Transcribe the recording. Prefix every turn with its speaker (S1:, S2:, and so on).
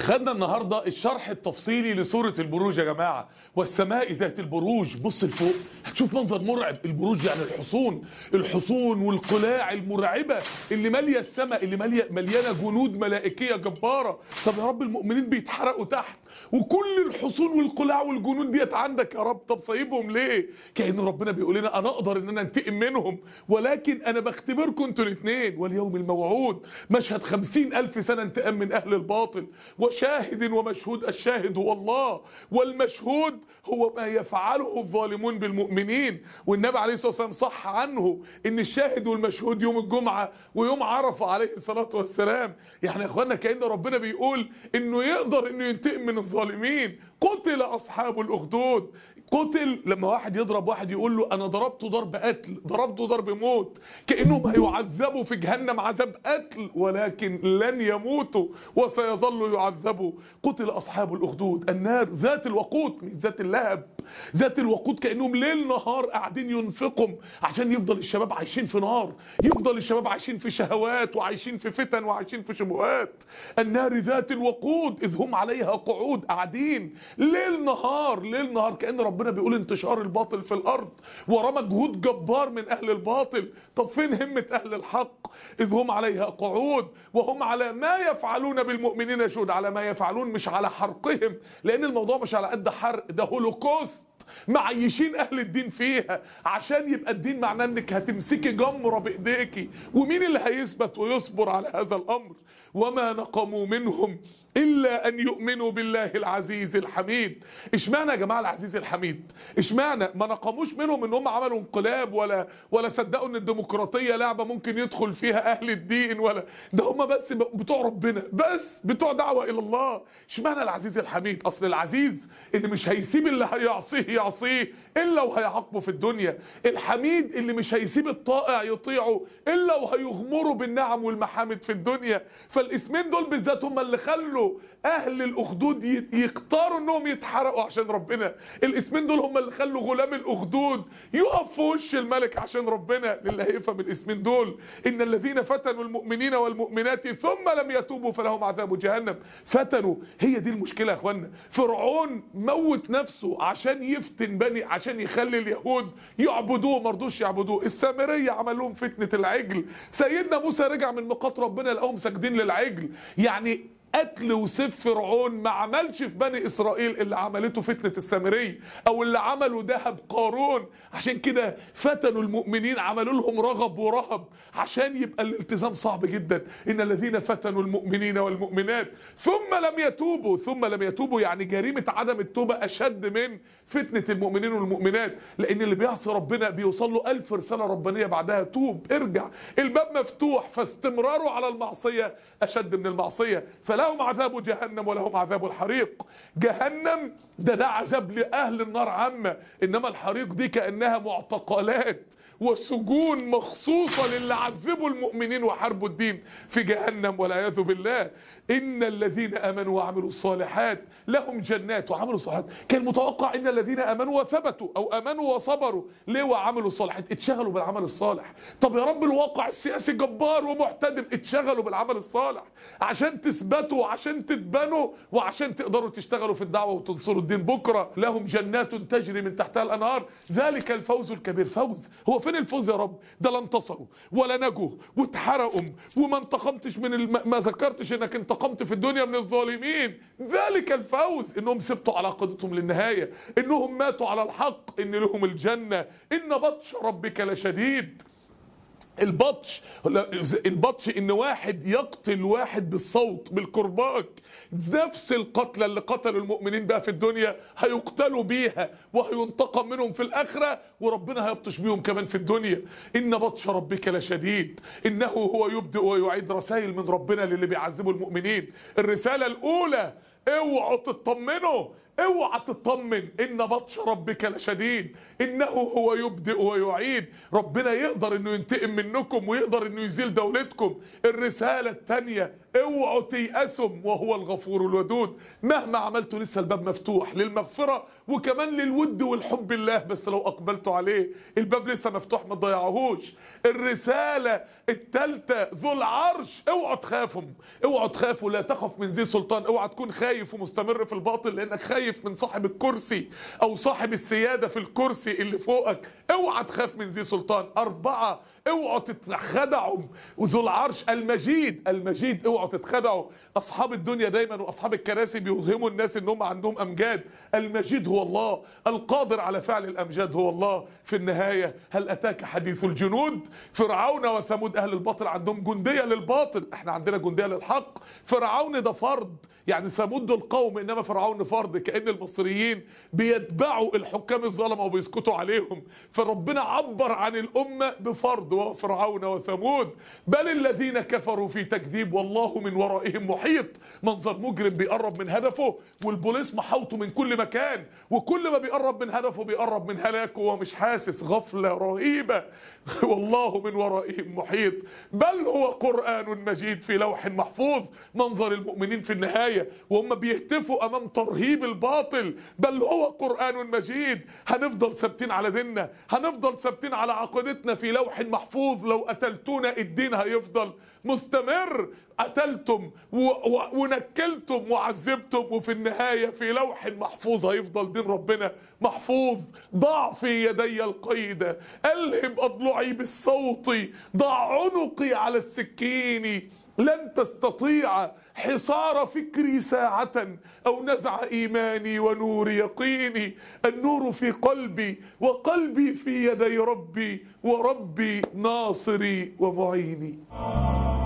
S1: خدنا النهارده الشرح التفصيلي لسوره البروج يا جماعه والسماء ذات البروج بص لفوق هتشوف منظر مرعب البروج يعني الحصون الحصون والقلاع المرعبه اللي ماليه السماء اللي ماليه مليانه جنود ملائكيه جباره طب يا رب المؤمنين بيتحرقوا تحت وكل الحصون والقلاع والجنود ديت عندك يا رب طب سايبهم ليه كأن ربنا بيقول لنا انا اقدر ان انا انتقم منهم ولكن انا بختبركم انتوا الاثنين واليوم الموعود مشهد خمسين الف سنه انتقام من اهل الباطل وشاهد ومشهود الشاهد هو الله والمشهود هو ما يفعله الظالمون بالمؤمنين والنبي عليه الصلاه والسلام صح عنه ان الشاهد والمشهود يوم الجمعه ويوم عرفه عليه الصلاه والسلام يعني يا اخوانا كأن ربنا بيقول انه يقدر انه ينتقم من الظالمين قتل اصحاب الاخدود قتل لما واحد يضرب واحد يقول له انا ضربته ضرب قتل ضربته ضرب موت كانهم هيعذبوا في جهنم عذاب قتل ولكن لن يموتوا وسيظلوا يعذبوا قتل اصحاب الاخدود النار ذات الوقود مش ذات اللهب ذات الوقود كانهم ليل نهار قاعدين ينفقوا عشان يفضل الشباب عايشين في نار يفضل الشباب عايشين في شهوات وعايشين في فتن وعايشين في شبهات النار ذات الوقود اذ هم عليها قعود قاعدين ليل نهار ليل نهار كان ربنا بيقول انتشار الباطل في الارض وراه مجهود جبار من اهل الباطل طب فين همه اهل الحق اذ هم عليها قعود وهم على ما يفعلون بالمؤمنين شهود على ما يفعلون مش على حرقهم لان الموضوع مش على قد حرق ده هولوكوست معيشين اهل الدين فيها عشان يبقى الدين معناه انك هتمسكي جمره بايديكي ومين اللي هيثبت ويصبر على هذا الامر وما نقموا منهم الا ان يؤمنوا بالله العزيز الحميد اشمعنى يا جماعه العزيز الحميد اشمعنى ما نقموش منهم ان هم عملوا انقلاب ولا ولا صدقوا ان الديمقراطيه لعبه ممكن يدخل فيها اهل الدين ولا ده هم بس بتوع ربنا بس بتوع دعوه الى الله اشمعنى العزيز الحميد اصل العزيز اللي مش هيسيب اللي هيعصيه يعصيه الا وهيعاقبه في الدنيا الحميد اللي مش هيسيب الطائع يطيعه الا وهيغمره بالنعم والمحامد في الدنيا فالاسمين دول بالذات هم اللي خلوا اهل الاخدود يختاروا انهم يتحرقوا عشان ربنا الاسمين دول هم اللي خلوا غلام الاخدود يقف في وش الملك عشان ربنا للي هيفهم الاسمين دول ان الذين فتنوا المؤمنين والمؤمنات ثم لم يتوبوا فلهم عذاب جهنم فتنوا هي دي المشكله يا اخوانا فرعون موت نفسه عشان يفتن بني عشان يخلي اليهود يعبدوه ما رضوش يعبدوه السامريه عمل لهم فتنه العجل سيدنا موسى رجع من ميقات ربنا لقاهم ساجدين للعجل يعني قتل وسيف فرعون ما عملش في بني اسرائيل اللي عملته فتنه السامري او اللي عملوا دهب قارون عشان كده فتنوا المؤمنين عملوا لهم رغب ورهب عشان يبقى الالتزام صعب جدا ان الذين فتنوا المؤمنين والمؤمنات ثم لم يتوبوا ثم لم يتوبوا يعني جريمه عدم التوبه اشد من فتنه المؤمنين والمؤمنات لان اللي بيعصي ربنا بيوصل له ألف رساله ربانيه بعدها توب ارجع الباب مفتوح فاستمراره على المعصيه اشد من المعصيه فلهم عذاب جهنم ولهم عذاب الحريق جهنم ده ده عذاب لأهل النار عامة إنما الحريق دي كأنها معتقلات وسجون مخصوصة للي عذبوا المؤمنين وحاربوا الدين في جهنم والعياذ بالله إن الذين آمنوا وعملوا الصالحات لهم جنات وعملوا الصالحات كان متوقع إن الذين آمنوا وثبتوا أو آمنوا وصبروا ليه وعملوا الصالحات اتشغلوا بالعمل الصالح طب يا رب الواقع السياسي جبار ومحتدم اتشغلوا بالعمل الصالح عشان تثبتوا وعشان تتبنوا وعشان تقدروا تشتغلوا في الدعوة وتنصروا الدين بكرة لهم جنات تجري من تحتها الأنهار ذلك الفوز الكبير فوز هو فين الفوز يا رب ده لا انتصروا ولا نجوا واتحرقوا وما انتقمتش من الم... ما ذكرتش انك انتقمت في الدنيا من الظالمين ذلك الفوز انهم سبتوا على عقيدتهم للنهايه انهم ماتوا على الحق ان لهم الجنه ان بطش ربك لشديد البطش البطش ان واحد يقتل واحد بالصوت بالكرباج نفس القتلى اللي قتلوا المؤمنين بها في الدنيا هيقتلوا بيها وهينتقم منهم في الاخره وربنا هيبطش بيهم كمان في الدنيا ان بطش ربك لشديد انه هو يبدئ ويعيد رسائل من ربنا للي بيعذبوا المؤمنين الرساله الاولى اوعوا تطمنوا اوعى تطمن ان بطش ربك لشديد انه هو يبدئ ويعيد ربنا يقدر انه ينتقم منكم ويقدر انه يزيل دولتكم الرساله الثانيه اوعوا تيأسوا وهو الغفور الودود مهما عملتوا لسه الباب مفتوح للمغفره وكمان للود والحب الله بس لو اقبلتوا عليه الباب لسه مفتوح ما تضيعوهوش الرساله الثالثه ذو العرش اوعوا تخافوا اوعوا تخافوا لا تخف من ذي سلطان اوعى تكون خايف ومستمر في الباطل لانك خايف من صاحب الكرسي او صاحب السياده في الكرسي اللي فوقك اوعى تخاف من ذي سلطان اربعه اوعوا تتخدعوا وذو العرش المجيد المجيد اوعوا تتخدعوا اصحاب الدنيا دايما واصحاب الكراسي بيوهموا الناس انهم عندهم امجاد المجيد هو الله القادر على فعل الامجاد هو الله في النهايه هل اتاك حديث الجنود فرعون وثمود اهل الباطل عندهم جنديه للباطل احنا عندنا جنديه للحق فرعون ده فرد يعني ثمود دول قوم انما فرعون فرد كان المصريين بيتبعوا الحكام الظلمه وبيسكتوا عليهم فربنا عبر عن الامه بفرد وهو فرعون وثمود بل الذين كفروا في تكذيب والله من ورائهم محيط منظر مجرم بيقرب من هدفه والبوليس محاوطه من كل مكان وكل ما بيقرب من هدفه بيقرب من هلاكه وهو مش حاسس غفله رهيبه والله من ورائهم محيط بل هو قران مجيد في لوح محفوظ منظر المؤمنين في النهايه وهم بيهتفوا امام ترهيب الباطل بل هو قران مجيد هنفضل ثابتين على ديننا هنفضل ثابتين على عقيدتنا في لوح محفوظ لو قتلتونا الدين هيفضل مستمر قتلتم و- و- ونكلتم وعذبتم وفي النهاية في لوح محفوظ هيفضل دين ربنا محفوظ ضع في يدي القيد ألهب أضلعي بالصوت ضع عنقي على السكين لن تستطيع حصار فكري ساعة أو نزع إيماني ونور يقيني النور في قلبي وقلبي في يدي ربي وربي ناصري ومعيني